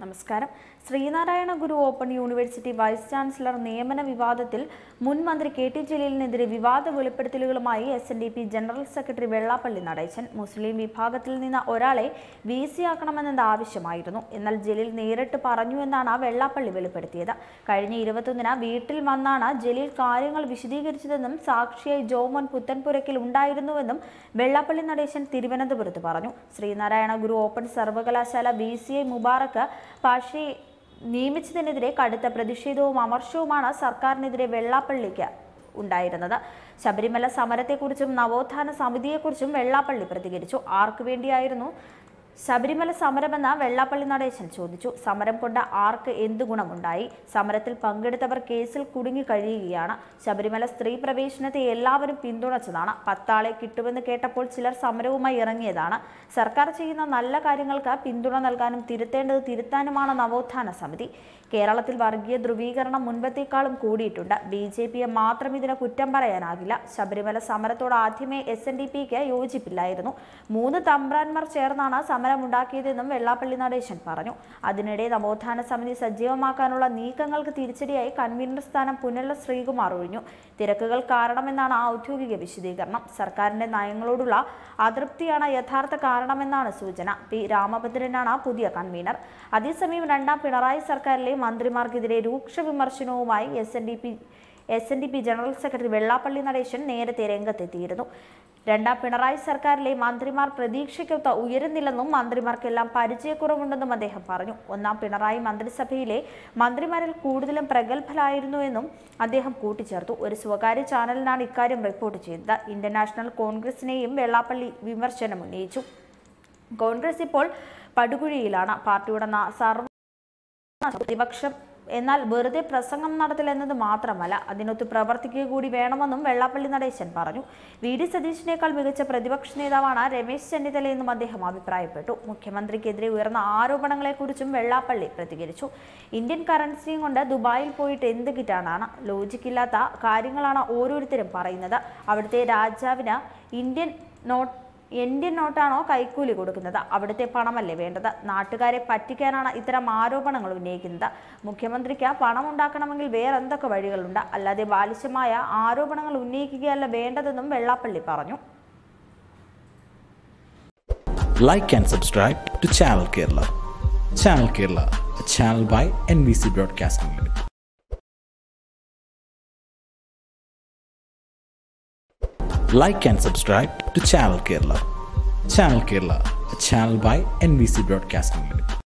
നമസ്കാരം Sreenarayana Guru open university vice chancellor നിയമന വിവാദത്തിൽ മുൻ മന്ത്രി കെ ടി ജലീലിനെതിരെ വിവാദ വെളിപ്പെടുത്തലുകളുമായി S N D P general secretary Vellappally Natesan മുസ്ലിം വിഭാഗത്തിൽ നിന്ന് ഒരാളെ വി സി ആക്കണമെന്നത് ആവശ്യമായിരുന്നു എന്നാൽ ജലീൽ നേരിട്ട് പറഞ്ഞു എന്നാണ് വെള്ളാപ്പള്ളി വെളിപ്പെടുത്തിയത് കഴിഞ്ഞ ഇരുപത്തൊന്നിന് വീട്ടിൽ വന്നാണ് ജലീൽ കാര്യങ്ങൾ വിശദീകരിച്ചതെന്നും സാക്ഷിയായി ജോമോൻ പുത്തൻപുരയ്ക്കൽ ഉണ്ടായിരുന്നുവെന്നും വെള്ളാപ്പള്ളി നടേശൻ തിരുവനന്തപുരത്ത് പറഞ്ഞു ശ്രീനാരായണ ഗുരു ഓപ്പൺ സർവകലാശാല ബി സി ഐ മുബാറക്ക് പാഷയെ നിയമിച്ചതിനെതിരെ കടുത്ത പ്രതിഷേധവും അമർഷവുമാണ് സർക്കാരിനെതിരെ വെള്ളാപ്പള്ളിക്ക് ഉണ്ടായിരുന്നത് ശബരിമല സമരത്തെക്കുറിച്ചും നവോത്ഥാന സമിതിയെക്കുറിച്ചും വെള്ളാപ്പള്ളി പ്രതികരിച്ചു ആർക്കു വേണ്ടിയായിരുന്നു ശബരിമല സമരമെന്ന് വെള്ളാപ്പള്ളി നടേശൻ ചോദിച്ചു സമരം കൊണ്ട് ആർക്ക് എന്ത് ഗുണമുണ്ടായി സമരത്തിൽ പങ്കെടുത്തവർ കേസിൽ കുടുങ്ങി കഴിയുകയാണ് ശബരിമല സ്ത്രീ പ്രവേശനത്തെ എല്ലാവരും പിന്തുണച്ചതാണ് പത്താളെ കിട്ടുമെന്ന് കേട്ടപ്പോൾ ചിലർ സമരവുമായി ഇറങ്ങിയതാണ് സർക്കാർ ചെയ്യുന്ന നല്ല കാര്യങ്ങൾക്ക് പിന്തുണ നൽകാനും തിരുത്തേണ്ടത് തിരുത്താനുമാണ് നവോത്ഥാന സമിതി കേരളത്തിൽ വർഗീയ ധ്രുവീകരണം മുൻപത്തേക്കാളും കൂടിയിട്ടുണ്ട് ബി ജെ പിയെ മാത്രം ഇതിന് കുറ്റം പറയാനാകില്ല ശബരിമല സമരത്തോട് ആദ്യമേ എസ് എൻ ഡി പിക്ക് യോജിപ്പില്ലായിരുന്നു മൂന്ന് തമ്പ്രാന്മാർ ചേർന്നാണ് സമരമുണ്ടാക്കിയതെന്നും വെള്ളാപ്പള്ളി നടേശൻ പറഞ്ഞു അതിനിടെ നവോത്ഥാന സമിതി സജീവമാക്കാനുള്ള നീക്കങ്ങൾക്ക് തിരിച്ചടിയായി കൺവീനർ സ്ഥാനം പുനല്ല ശ്രീകുമാർ ഒഴിഞ്ഞു തിരക്കുകൾ കാരണമെന്നാണ് ഔദ്യോഗിക വിശദീകരണം സർക്കാരിന്റെ നയങ്ങളോടുള്ള അതൃപ്തിയാണ് യഥാർത്ഥ കാരണമെന്നാണ് സൂചന പി രാമഭദ്രനാണ് പുതിയ കൺവീനർ അതേസമയം രണ്ടാം പിണറായി സർക്കാരിലെ മന്ത്രിമാർക്കെതിരെ രൂക്ഷ വിമർശനവുമായി S N D P S N D P general secretary Vellappally Natesan നേരത്തെ രംഗത്തെത്തിയിരുന്നു രണ്ടാം പിണറായി സർക്കാരിലെ മന്ത്രിമാർ പ്രതീക്ഷയ്ക്കൊത്ത ഉയരുന്നില്ലെന്നും മന്ത്രിമാർക്കെല്ലാം പരിചയക്കുറവുണ്ടെന്നും അദ്ദേഹം പറഞ്ഞു ഒന്നാം പിണറായി മന്ത്രിസഭയിലെ മന്ത്രിമാരിൽ കൂടുതലും പ്രഗത്ഭരായിരുന്നുവെന്നും അദ്ദേഹം കൂട്ടിച്ചേർത്തു ഒരു സ്വകാര്യ ചാനലിനാണ് ഇക്കാര്യം റിപ്പോർട്ട് ചെയ്തത് ഇന്ത്യൻ നാഷണൽ കോൺഗ്രസിനെയും വെള്ളാപ്പള്ളി വിമർശനം ഉന്നയിച്ചു കോൺഗ്രസ് ഇപ്പോൾ പടുകുഴിയിലാണ് പാർട്ടിയുടെ ന- സർവ പ്രതിപക്ഷം എന്നാൽ വെറുതെ പ്രസംഗം നടത്തില്ലെന്നത് മാത്രമല്ല അതിനൊത്ത് പ്രവർത്തിക്കുക കൂടി വേണമെന്നും വെള്ളാപ്പള്ളി നടേശൻ പറഞ്ഞു വി ഡി സതീശിനേക്കാൾ മികച്ച പ്രതിപക്ഷ നേതാവാണ് രമേശ് ചെന്നിത്തലയെന്നും അദ്ദേഹം അഭിപ്രായപ്പെട്ടു മുഖ്യമന്ത്രിക്കെതിരെ ഉയർന്ന ആരോപണങ്ങളെക്കുറിച്ചും വെള്ളാപ്പള്ളി പ്രതികരിച്ചു ഇന്ത്യൻ കറൻസിയും കൊണ്ട് ദുബായിൽ പോയിട്ട് എന്ത് കിട്ടാനാണ് ലോജിക്കില്ലാത്ത കാര്യങ്ങളാണ് ഓരോരുത്തരും പറയുന്നത് അവിടുത്തെ രാജാവിന് ഇന്ത്യൻ നോട്ട് ഇന്ത്യൻ നോട്ടാണോ കൈക്കൂലി കൊടുക്കുന്നത് അവിടുത്തെ പണമല്ലേ വേണ്ടത് നാട്ടുകാരെ പറ്റിക്കാനാണ് ഇത്തരം ആരോപണങ്ങൾ ഉന്നയിക്കുന്നത് മുഖ്യമന്ത്രിക്ക് പണം ഉണ്ടാക്കണമെങ്കിൽ വേറെ എന്തൊക്കെ വഴികളുണ്ട് അല്ലാതെ ബാലിശമായ ആരോപണങ്ങൾ ഉന്നയിക്കുകയല്ല വേണ്ടതെന്നും വെള്ളാപ്പള്ളി പറഞ്ഞു like and subscribe to Channel Kerala. Channel Kerala, a channel by NBC Broadcasting Limited. Like and subscribe to Channel Kerala. Channel Kerala, a channel by NBC Broadcasting Limited.